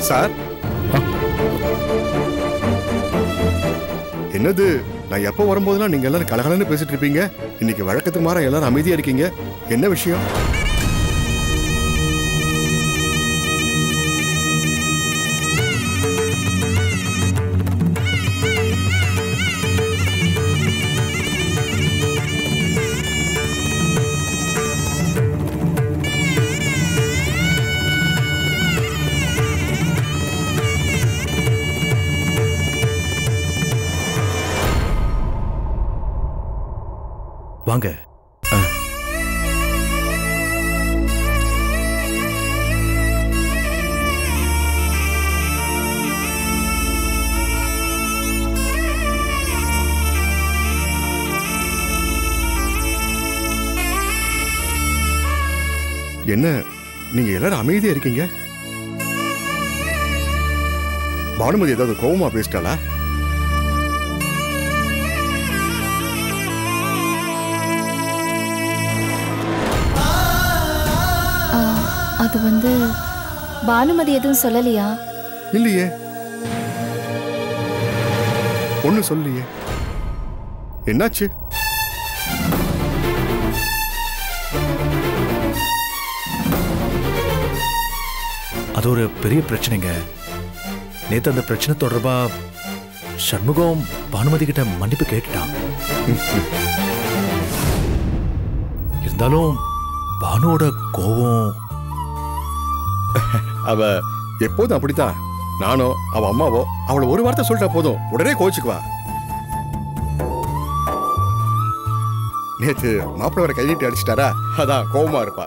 Sir என்னது நான் எப்போ வரும்போதெல்லாம் நீங்க எல்லாரும் கலகலன்னு பேசிட்டு இருப்பீங்க இன்னைக்கு வழக்கத்துக்கு மாற எல்லாரும் அமைதியா இருக்கீங்க என்ன விஷயம் வாங்க என்ன நீங்க எல்லாரும் அமைதியா இருக்கீங்க பானுமதி ஏதாவது கோவமா பேசிட்டாளா ஆ, அது வந்து பானுமதி எதுவும் சொல்லலையா இல்லையே ஒன்னும் சொல்லலையே என்னாச்சு அது ஒரு பெரிய பிரச்சனைங்க நேத்து அந்த பிரச்சனை தொடர்பா சண்முகம் பானுமதி கிட்ட மன்னிப்பு கேட்டுட்டான் இருந்தாலும் பானுவோட கோவம் அவ எப்போதும் அப்படித்தான் நானோ அவ அம்மாவோ அவளை ஒரு வார்த்தை சொல்லிட்டா போதும் உடனே கோச்சுக்குவா நேத்து மாப்பிள்ளை வர கையிட்டு அடிச்சிட்டாரா அதான் கோவமா இருப்பா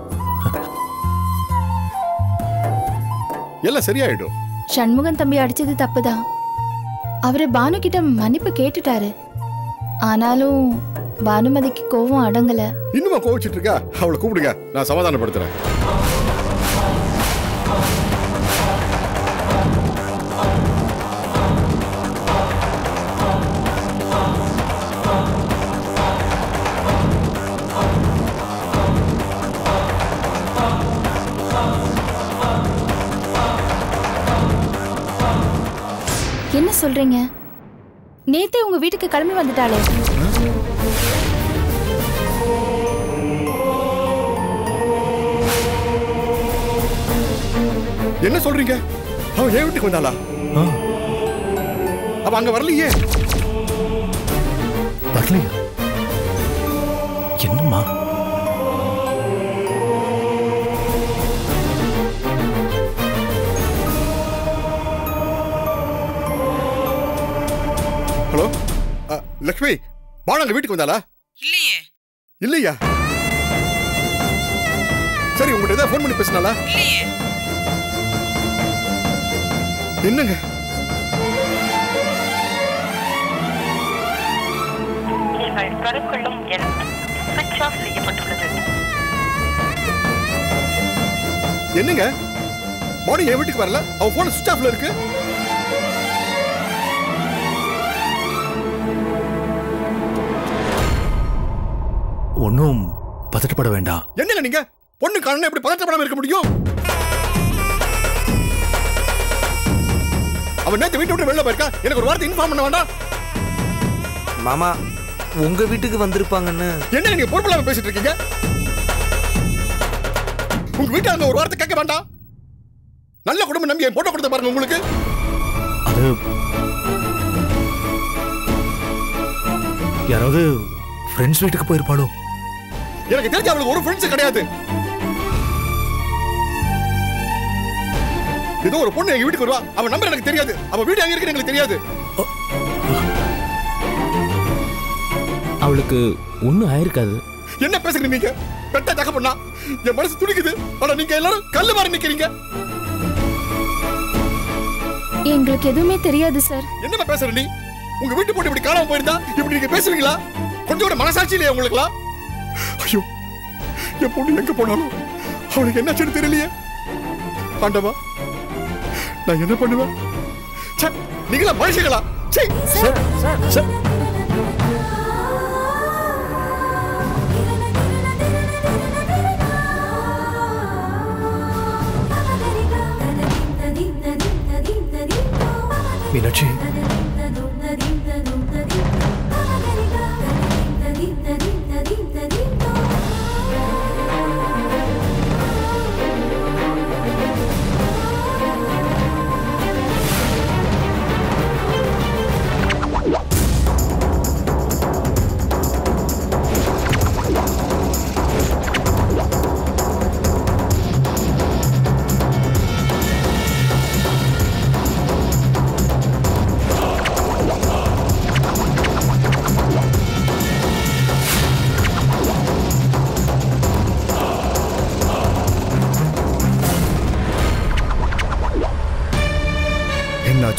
எல்லாம் சரியாயிடும் சண்முகன் தம்பி அடிச்சது தப்புதான் அவரு பானு கிட்ட மன்னிப்பு கேட்டுட்டாரு ஆனாலும் பானுமதிக்கு கோவம் அடங்கல இன்னுமா கோவிச்சிட்டு இருக்கா அவளை கூப்பிடுங்க நான் சமாதானப்படுத்துறேன் என்ன சொல்றீங்க நேத்தே உங்க வீட்டுக்கு கிளம்பி வந்துட்டாளே என்ன சொல்றீங்க அவ என் வீட்டுக்கு வந்தாளா ஆ, அவ அங்க வரலையே வரலையா என்னம்மா ஹலோ அ, லக்ஷ்மி பானு அங்க வீட்டுக்கு வந்தாளா இல்லையே இல்லையா சரி உங்கள்கிட்ட ஏதாவது ஃபோன் பண்ணி பேசினாளா இல்லையே என்னங்க நீங்கள் தொடர்புகொள்ளும் எண் சுவிட்ச் ஆஃப் செய்யப்பட்டுள்ளது என்னங்க பானு என் வீட்டுக்கு வரல அவ போன் சுவிட்ச் ஆஃப்ல இருக்கு ஒன்றும் பதட்டப்பட வேண்டாம் என்னங்க நீங்க பொண்ணு காரணம் எப்படி பதற்றப்படாம இருக்க முடியும் அவன் நேத்து வீட்டை விட்டு வெளில போயிருக்கா எனக்கு ஒரு வார்த்தை இன்ஃபார்ம் பண்ண வேண்டாம் மாமா உங்க வீட்டுக்கு வந்திருப்பாங்கன்னு என்ன நீங்க பொறுப்பில்லாம பேசிட்டு இருக்கீங்க உங்க வீட்டுல அந்த ஒரு வார்த்தை கேட்க வேண்டாம் நல்ல குடும்பம் நம்பி என் போட்டோ கொடுத்த பாருங்க உங்களுக்கு அது யாராவது ஃப்ரெண்ட்ஸ் வீட்டுக்கு போயிருப்பாளோ எனக்கு தெரிஞ்ச அவளுக்கு ஒரு ஃப்ரெண்ட்ஸ் கிடையாது ஏதோ ஒரு பொண்ணு எங்க வீட்டுக்கு வருவா அவன் நம்பர் எனக்கு தெரியாது அவ வீடு எங்க இருக்குன்னு எங்களுக்கு தெரியாது அவளுக்கு ஒன்றும் ஆயிருக்காது என்ன பேசுறீங்க நீங்க பெட்ட தகப்பண்ணா என் மனசு துடிக்குது ஆனா நீங்க எல்லாரும் கல்லு மாதிரி நிக்கிறீங்க எங்களுக்கு எதுவுமே தெரியாது சார் என்னமா பேசுற நீ உங்க வீட்டு போட்டு இப்படி காணாம போயிருந்தா இப்படி நீங்க பேசுவீங்களா கொஞ்சம் கூட மனசாட்சி இல்லையா உங்களுக்குலாம் ஐயோ என் பொண்ணு எங்க போனாலும் அவளுக்கு என்னாச்சுன்னு தெரியலையே ஆண்டவா நான் என்ன பண்ணுவேன் ச்சே, நீங்களா மனுஷங்களா சே சார் சார்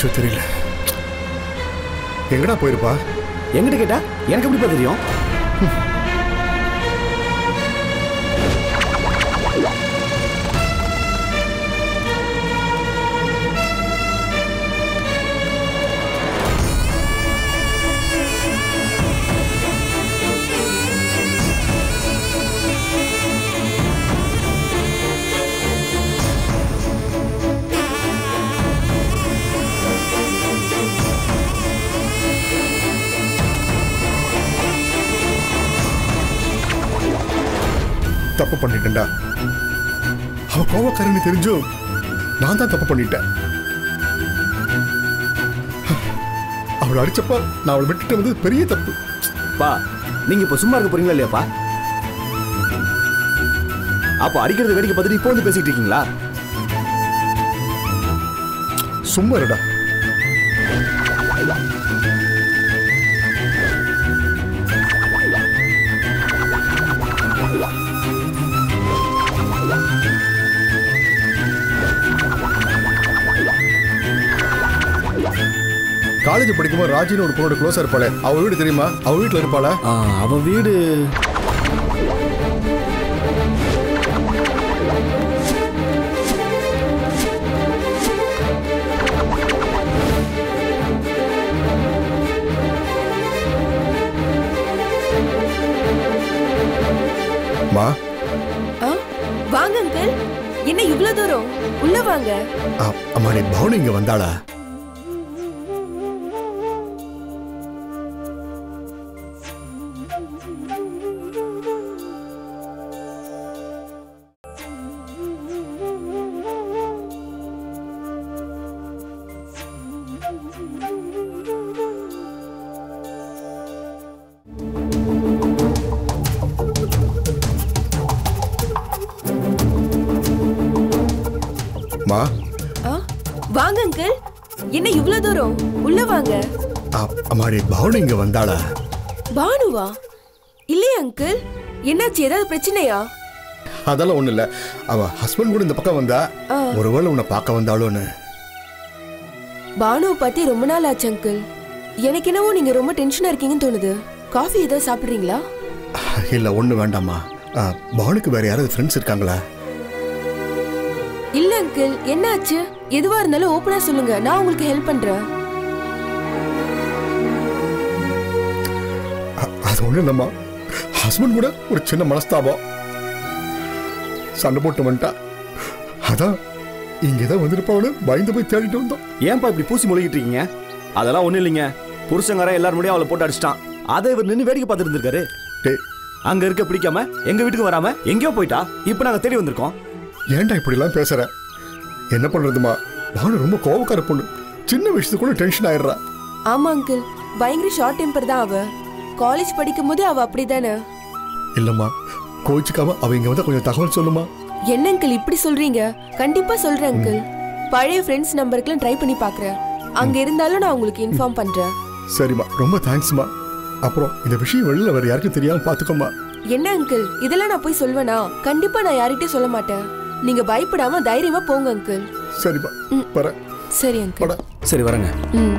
போச்சோ தெரியல எங்கடா போயிருப்பா எங்கிட்ட கேட்டா எனக்கு எப்படிப்பா தெரியும் தப்பு பண்ணிட்டேன்டா அவ கோவக்காரன்னு தெரிஞ்சும் நான் தான் தப்பு பண்ணிட்டேன் அவளை அடிச்சப்ப நான் அவளை விட்டுட்டு வந்து பெரிய தப்பு பா நீங்க இப்ப சும்மா இருக்க போறீங்களா இல்லையாப்பா அப்போ அடிக்கிறது வேடிக்கை பார்த்துட்டு இப்போ வந்து பேசிட்டு இருக்கீங்களா சும்மா இருடா காலேஜ் படிக்கும்போது ராஜின்னு ஒரு பொண்ணோட க்ளோஸா இருப்பாளே அவ வீடு தெரியுமா அவ வீட்டுல இருப்பாளா ஆ, அவ வீடு மா ஆ வாங்க அங்கிள் என்ன இவ்ளோ தூரம் உள்ள வாங்க ஆ, அம்மா நீ பவுன் இங்க வந்தாளா மா ஆ வாங்க அங்கிள் என்ன இவ்ளோ தூரம் உள்ள வாங்க ஆ, அம்மா நீ பவுன் இங்க வந்தாளா பானுவா இல்லையே அங்கிள் என்னாச்சு ஏதாவது பிரச்சனையா அதெல்லாம் ஒண்ணு இல்ல அவ ஹஸ்பண்ட் கூட இந்த பக்கம் வந்தா ஆ. ஒருவேளை உன்னை பார்க்க வந்தாளோன்னு பானுவை பத்தி ரொம்ப நாள் ஆச்சு அங்கிள் எனக்கு என்னவோ நீங்க ரொம்ப டென்ஷனா இருக்கீங்கன்னு தோணுது காஃபி ஏதாவது சாப்பிடுறீங்களா இல்ல ஒண்ணு வேண்டாம்மா ஆ, பானுக்கு வேற யாராவது ஃப்ரெண்ட்ஸ் இருக்காங்களா இல்ல அங்கிள் என்னாச்சு எதுவா இருந்தாலும் ஓப்பனா சொல்லுங்க நான் உங்களுக்கு ஹெல்ப் பண்றேன் அ- அது ஒண்ணு இல்லம்மா ஹஸ்பண்ட் கூட ஒரு சின்ன மனஸ்தாபம் சண்டை போட்டு வந்துட்டா அதான் இங்கதான் வந்திருப்பாவனு பயந்து போய் தேடிட்டு வந்தோம் ஏன்பா இப்படி பூசி முழுகிட்டு இருக்கீங்க அதெல்லாம் ஒண்ணும் இல்லைங்க புருஷங்காரன் எல்லாரும் முடியும் அவளை போட்டு அடிச்சிட்டான் அதை இவர் நின்று வேடிக்கை பார்த்துட்டு இருந்திருக்காரு டேய் அங்க இருக்க பிடிக்காம எங்க வீட்டுக்கு வராம எங்கேயோ போயிட்டா இப்போ நாங்க தேடி வந்திருக்கோம் ஏன்டா இப்படிலாம் பேசுற என்ன பண்றதுமா பானு ரொம்ப கோவக்கார பொண்ணு சின்ன விஷயத்துக்கு கூட டென்ஷன் ஆயிடுறா ஆமா அங்கிள் பயங்கர ஷார்ட் டெம்பர் தான் அவ காலேஜ் படிக்கும் போது அவ அப்படிதானே இல்லம்மா கோச்சிக்காம அவ இங்க வந்தா கொஞ்சம் தகவல் சொல்லுமா என்ன அங்கிள் இப்படி சொல்றீங்க கண்டிப்பா சொல்றேன் அங்கிள் பழைய ஃப்ரெண்ட்ஸ் நம்பருக்குலாம் ட்ரை பண்ணி பார்க்கறேன் அங்க இருந்தாலும் நான் உங்களுக்கு இன்ஃபார்ம் பண்றேன் சரிம்மா ரொம்ப தேங்க்ஸ்மா அப்புறம் இந்த விஷயம் வெளியில வேற யாருக்கும் தெரியாம பாத்துக்கோமா என்ன அங்கிள் இதெல்லாம் நான் போய் சொல்வேனா கண்டிப்பா நான் யார்கிட்டயும் சொல்ல மாட்டேன் நீங்க பயப்படாம தைரியமா போங்க அங்கிள் சரிம்மா ம். வரேன் சரி அங்கிள் பட சரி வரேங்க ம்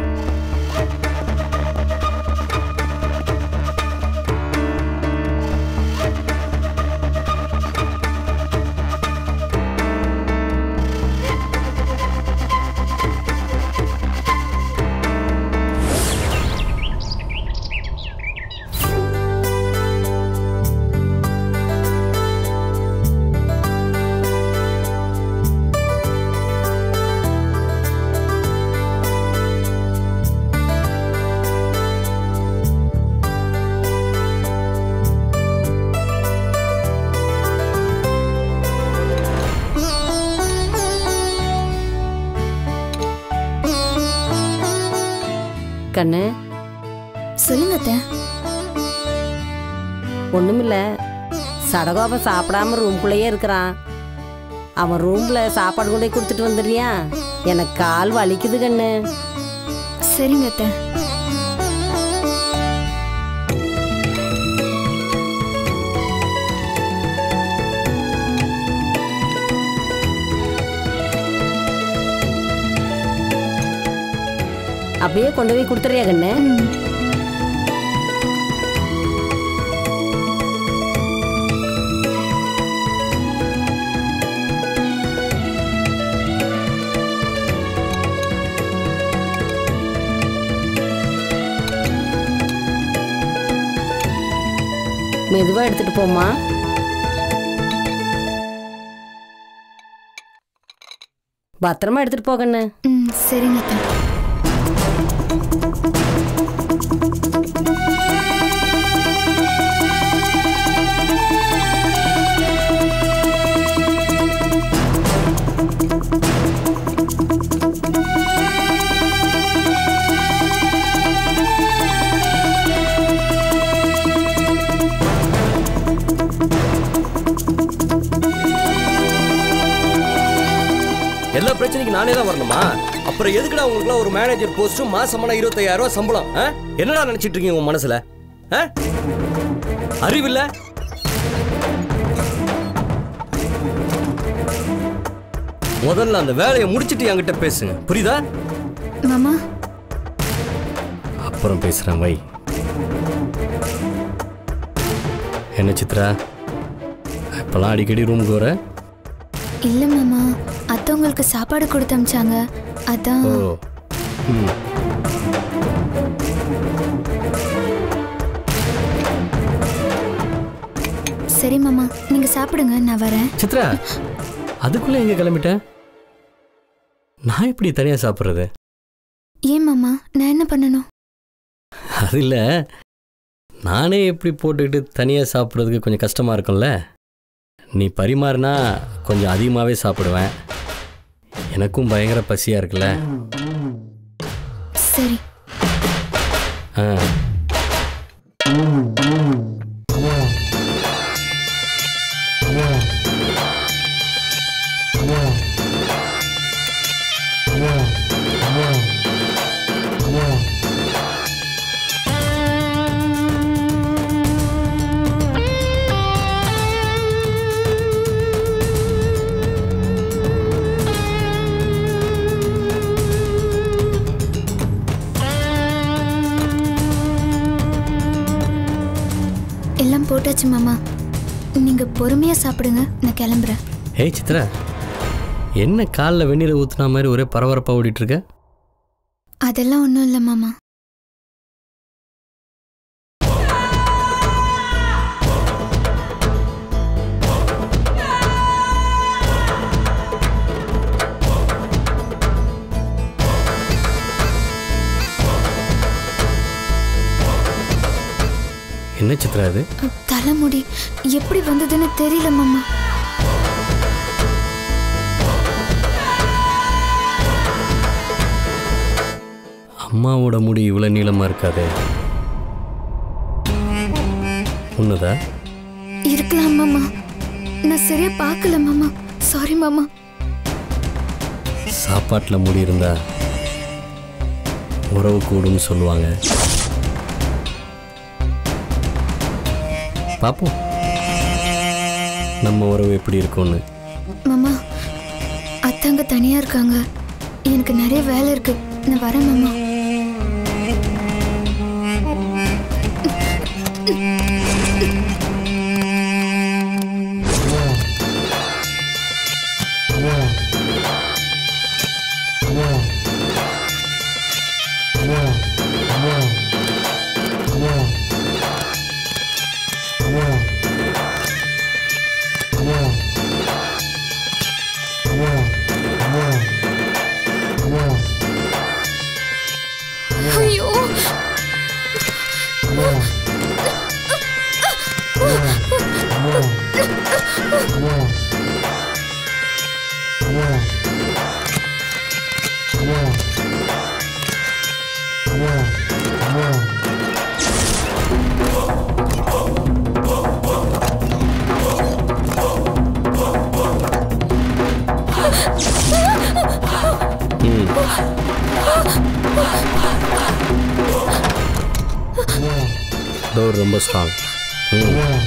கண்ணு சொல்லுங்க அத்தை ஒண்ணுமில்ல சடகோபம் சாப்பிடாம ரூம்குள்ளேயே இருக்கிறான் அவன் ரூம்ல சாப்பாடு கொண்டு போய் கொடுத்துட்டு வந்துடுறியா எனக்கு கால் வலிக்குது கண்ணு சரிங்க அத்தை அப்படியே கொண்டு போய் கொடுத்துறியா கண்ணு ம் மெதுவா எடுத்துட்டு போம்மா பத்திரமா எடுத்துட்டு போ கண்ணு ம் சரிங்க அத்தை எல்லா பிரச்சனைக்கும் நானே தான் வரணுமா அப்புறம் எதுக்குடா உங்களுக்குலாம் ஒரு மேனேஜர் போஸ்ட்டும் மாசமான இருபத்தையாயிரம் ரூபாய் சம்பளம் ஆ? என்னடா நினைச்சிட்டு இருக்கீங்க உங்க மனசுல ஆ? அறிவில்ல முதல்ல அந்த வேலையை முடிச்சிட்டு என்கிட்ட பேசுங்க புரியுதா மாமா அப்புறம் பேசுறேன் வை என்ன சித்ரா இப்பெல்லாம் அடிக்கடி ரூமுக்கு வர இல்ல மாமா அத்தை உங்களுக்கு சாப்பாடு கொடுத்து அமிச்சாங்க அதான் ஓ ம் சரி மாமா நீங்க சாப்பிடுங்க நான் வரேன் சித்ரா அதுக்குள்ள எங்க கிளம்பிட்டேன் நான் எப்படி தனியா சாப்பிட்றது ஏன் மாமா நான் என்ன பண்ணணும் அது இல்லை நானே எப்படி போட்டுக்கிட்டு தனியாக சாப்பிட்றதுக்கு கொஞ்சம் கஷ்டமாக இருக்கும்ல நீ பரிமாறினா கொஞ்சம் அதிகமாகவே சாப்பிடுவேன் எனக்கும் பயங்கர பசியாக இருக்குல்ல சரி ஆ எல்லாம் போட்டாச்சு மாமா நீங்க பொறுமையா சாப்பிடுங்க நான் கிளம்புறேன் ஏய் சித்ரா என்ன காலில் வெந்நீரை ஊற்றுனா மாதிரி ஒரே பரபரப்பாக ஓடிட்டு இருக்க அதெல்லாம் ஒன்றும் இல்லை மாமா என்ன சித்ரா இது தலைமுடி எப்படி வந்ததுன்னு தெரியல மாமா அம்மாவோட முடி இவ்வளோ நீளமாக இருக்காதே உன்னதா இருக்கலாம் மாமா நான் சரியா பார்க்கல மாமா சாரி மாமா சாப்பாட்டில் முடி இருந்தா உறவு கூடுன்னு சொல்லுவாங்க பார்ப்போம் நம்ம உறவு எப்படி இருக்கும்னு மாமா அத்தாங்க தனியா இருக்காங்க எனக்கு நிறைய வேலை இருக்கு நான் வரேன் மாமா ஐயோ ம் டோர் ரொம்ப ஸ்ட்ராங் ம்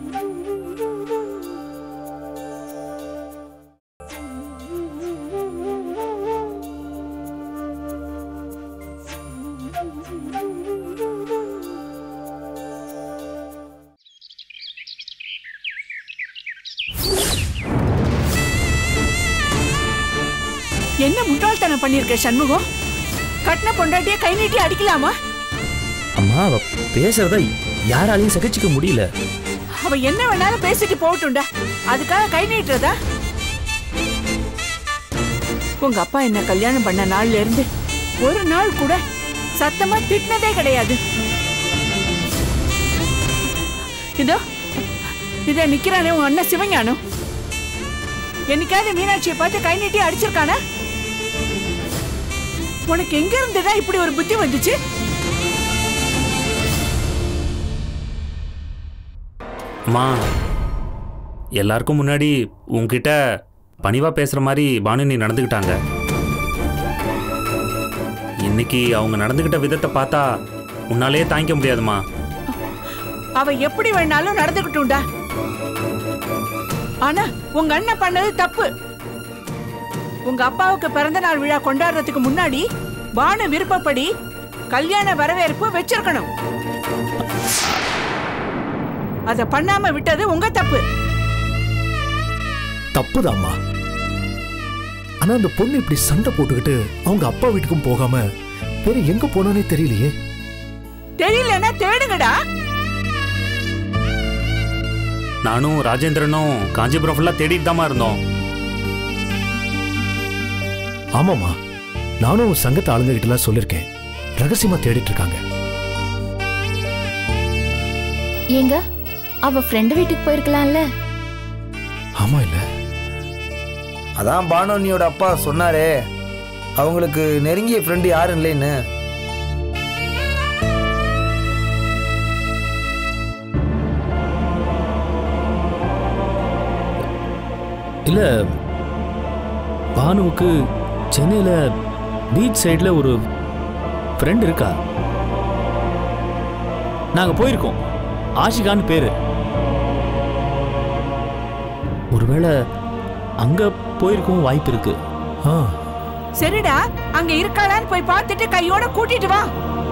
என்ன முட்டாள்தனம் பண்ணிருக்க சண்முகம் கட்டின பொண்டாட்டிய கை நீட்டி அடிக்கலாமா அம்மா அவ பேசுறத யாராலையும் சகிச்சுக்க முடியல அவ என்ன வேணாலும் பேசிட்டு போகட்டும்டா அதுக்காக கை நீட்டுறதா உங்க அப்பா என்ன கல்யாணம் பண்ண நாள்ல இருந்து ஒரு நாள் கூட சத்தமா திட்டினதே கிடையாது இதோ இத நிக்கிறானே உன் அண்ணன் சிவஞானம் என்னைக்காவது மீனாட்சியை பார்த்து கை நீட்டி அடிச்சிருக்கானா உனக்கு எங்க இருந்துடா இப்படி ஒரு புத்தி வந்துச்சு அம்மா எல்லாருக்கும் முன்னாடி உன்கிட்ட பணிவா பேசுற மாதிரி பானு நீ நடந்துக்கிட்டாங்க இன்னைக்கு அவங்க நடந்துக்கிட்ட விதத்தை பார்த்தா உன்னாலேயே தாங்கிக்க முடியாதுமா அவ எப்படி வேணாலும் நடந்துக்கிட்டும்டா ஆனா உங்க அண்ணன் பண்ணது தப்பு உங்க அப்பாவுக்கு பிறந்த நாள் விழா கொண்டாடுறதுக்கு முன்னாடி பானு விருப்பப்படி கல்யாண வரவேற்பு வச்சிருக்கணும் அத பண்ணாம விட்டது உங்க தப்பு தப்புதாம்மா ஆனா அந்த பொண்ணு இப்படி சண்டை போட்டுக்கிட்டு அவங்க அப்பா வீட்டுக்கும் போகாம வேற எங்க போனானே தெரியலையே தெரியலன்னா தேடுங்கடா நானும் ராஜேந்திரனும் காஞ்சிபுரம் ஃபுல்லாக தேடிட்டு தாம்மா இருந்தோம் ஆமாமா நானும் சங்கத்து ஆளுங்க கிட்ட எல்லாம் சொல்லிருக்கேன் ரகசியமா தேடிட்டு இருக்காங்க ஏங்க அவ ஃப்ரெண்டு வீட்டுக்கு போயிருக்கலாம்ல ஆமா இல்ல அதான் பானோனியோட அப்பா சொன்னாரே அவங்களுக்கு நெருங்கிய ஃப்ரெண்டு யாரும் இல்லைன்னு இல்ல பானுவுக்கு சென்னையில பீச் சைடுல ஒரு ஃப்ரெண்ட் இருக்கா நாங்க போயிருக்கோம் ஆஷிகான்னு பேரு ஒருவேளை அங்க போயிருக்கவும் வாய்ப்பு இருக்கு ஆ சரிடா அங்க இருக்காளான்னு போய் பார்த்துட்டு கையோட கூட்டிட்டு வா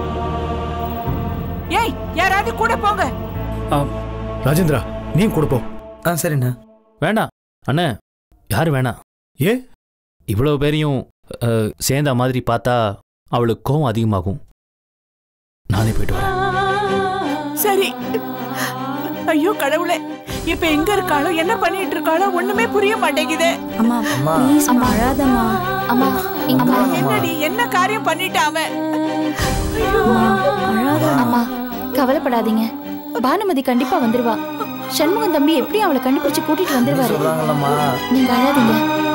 ஏய் யாராவது கூட போங்க ராஜேந்திரா நீ கொடுப்போம் ஆ சரிண்ணா வேண்டாம் அண்ணே யாரும் வேணாம் ஏ இவ்வளவு பேரையும் அஹ், சேர்ந்த மாதிரி பார்த்தா அவளுக்கு கோவம் அதிகமாகும் நானே போயிட்டு வரேன் சரி ஐயோ கடவுளே இப்ப எங்க இருக்காளோ என்ன பண்ணிட்டு இருக்காளோ ஒண்ணுமே புரிய மாட்டேங்குதே அம்மா அம்மா. ப்ளீஸ் அம்மா அழாதம்மா அம்மா இங்க அம்மா, வாங்க. என்னடி என்ன காரியம் பண்ணிட்டான் அவன் ஐயோ. அம்மா கவலைப்படாதீங்க பானுமதி கண்டிப்பா வந்துருவா சண்முகம் தம்பி எப்படி அவளை கண்டுபிடிச்சு கூட்டிட்டு வந்துருவாரு சொல்றாங்கல்லம்மா நீங்க அழாதீங்க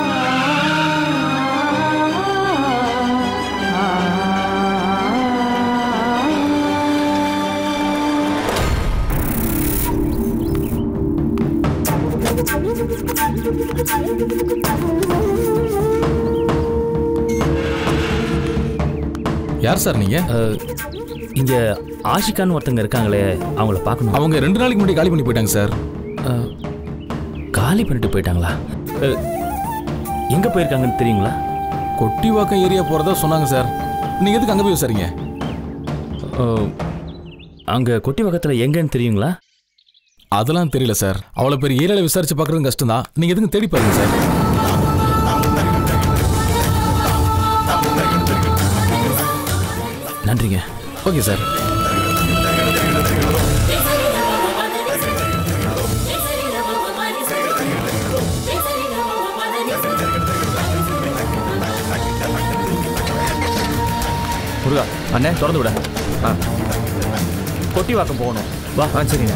யார் சார் நீங்க அஹ், இங்க ஆஷிகான்னு ஒருத்தங்க இருக்காங்களே அவங்கள பார்க்கணும் அவங்க ரெண்டு நாளைக்கு முன்னாடி காலி பண்ணி போயிட்டாங்க சார் அஹ், காலி பண்ணிட்டு போயிட்டாங்களா அஹ், எங்க போயிருக்காங்கன்னு தெரியுங்களா கொட்டிவாக்கம் ஏரியா போறதா சொன்னாங்க சார் நீங்க எதுக்கு அங்க போய் விசாரிங்க அஹ், அங்க கொட்டி பக்கத்துல எங்கன்னு தெரியுங்களா அதெல்லாம் தெரியல சார் அவ்வளோ பெரிய ஏரியாவில் விசாரிச்சு பார்க்கறது கஷ்டம் தான் நீங்க எதுக்கு தேடி பாருங்க சார் நன்றிங்க ஓகே சார் முருகா அண்ணே திறந்து விட ஆ கொட்டி வாக்கம் போகணும் வா ஆ சரிண்ணே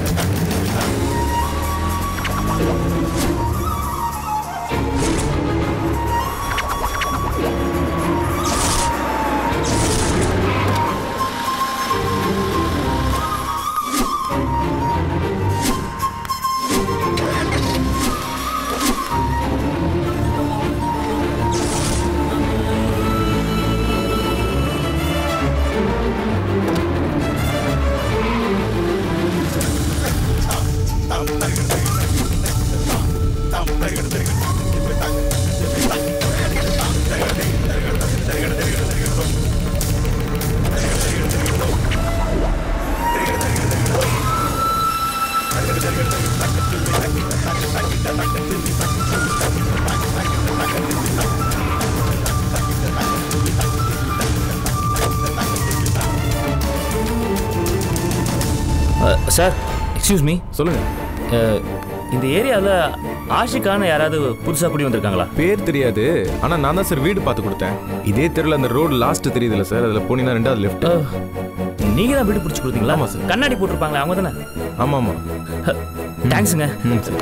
சார் எக்ஸ்கியூஸ் மீ சொல்லுங்க இந்த ஏரியாவில் ஆஷிக்கான யாராவது புதுசாக குடி வந்திருக்காங்களா பேர் தெரியாது ஆனா நான் தான் சார் வீடு பார்த்து கொடுத்தேன் இதே தெருல அந்த ரோடு லாஸ்ட் தெரியுதுல்ல சார் அதுல போனீங்கன்னா ரெண்டாவது லெஃப்ட் நீங்க தான் வீடு பிடிச்சி கொடுத்தீங்களா ஆமா சார் கண்ணாடி போட்டிருப்பாங்களே அவங்க தானே ஆமா ஆமா தேங்க்ஸுங்க ம் சரி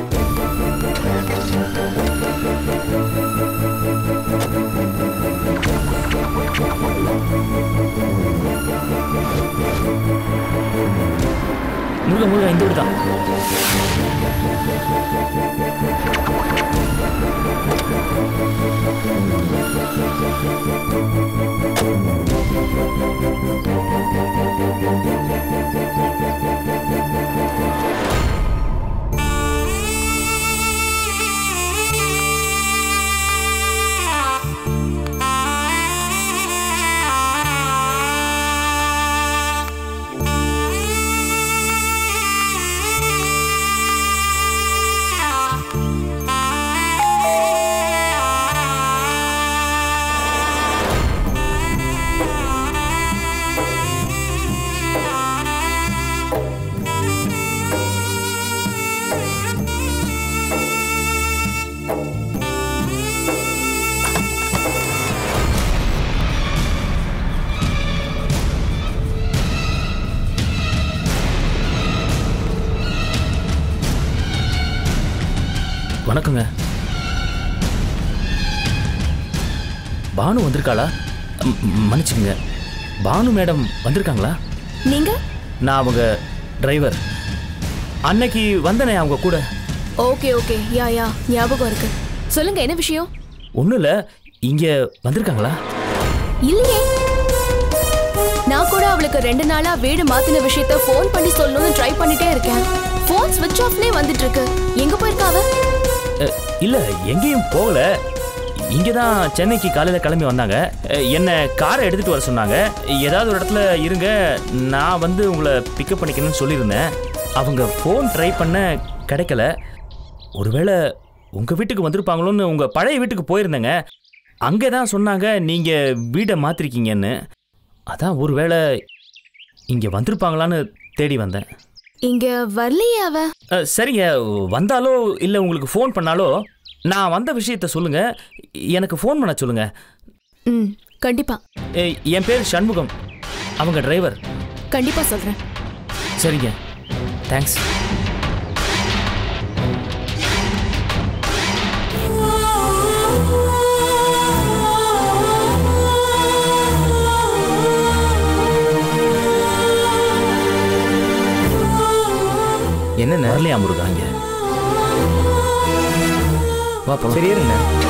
முருகா முருகா இந்த வீடு தான் வணக்கங்க பானு வந்திருக்காளா ம், ம், மன்னிச்சுக்கங்க பானு மேடம் வந்திருக்காங்களா நீங்க நான் அவங்க டிரைவர் அன்னைக்கு வந்தனே அவங்க கூட ஓகே ஓகே யா யா ஞாபகம் இருக்கு சொல்லுங்க என்ன விஷயம் ஒன்றும் இல்லை இங்கே வந்திருக்காங்களா இல்லையே நான் கூட அவளுக்கு ரெண்டு நாளா வீடு மாத்தின விஷயத்த ஃபோன் பண்ணி சொல்லணும்னு ட்ரை பண்ணிட்டே இருக்கேன் ஃபோன் ஸ்விட்ச் ஆஃப்னே வந்துட்டு இருக்கு எங்க போயிருக்கா அவ அ, இல்ல எங்கேயும் போகல இங்கே தான் சென்னைக்கு காலையில் கிளம்பி வந்தாங்க அ, என்ன காரை எடுத்துகிட்டு வர சொன்னாங்க ஏதாவது ஒரு இடத்துல இருங்க நான் வந்து உங்களை பிக்கப் பண்ணிக்கணும்னு சொல்லியிருந்தேன் அவங்க ஃபோன் ட்ரை பண்ண கிடைக்கல ஒருவேளை உங்கள் வீட்டுக்கு வந்திருப்பாங்களோன்னு உங்கள் பழைய வீட்டுக்கு போயிருந்தேங்க அங்கே தான் சொன்னாங்க நீங்கள் வீடை மாற்றிருக்கீங்கன்னு அதான் ஒருவேளை இங்கே வந்திருப்பாங்களான்னு தேடி வந்தேன் இங்க வரலையே அவ அ, சரிங்க வந்தாலோ இல்லை உங்களுக்கு ஃபோன் பண்ணாலோ நான் வந்த விஷயத்த சொல்லுங்க எனக்கு ஃபோன் பண்ண சொல்லுங்க ம் கண்டிப்பா எ, என் பேர் சண்முகம் அவங்க டிரைவர் கண்டிப்பா சொல்றேன் சரிங்க தேங்க்ஸ் என்னென்ன வரலையா முருகா இங்க வா போலாம் சரி இருங்க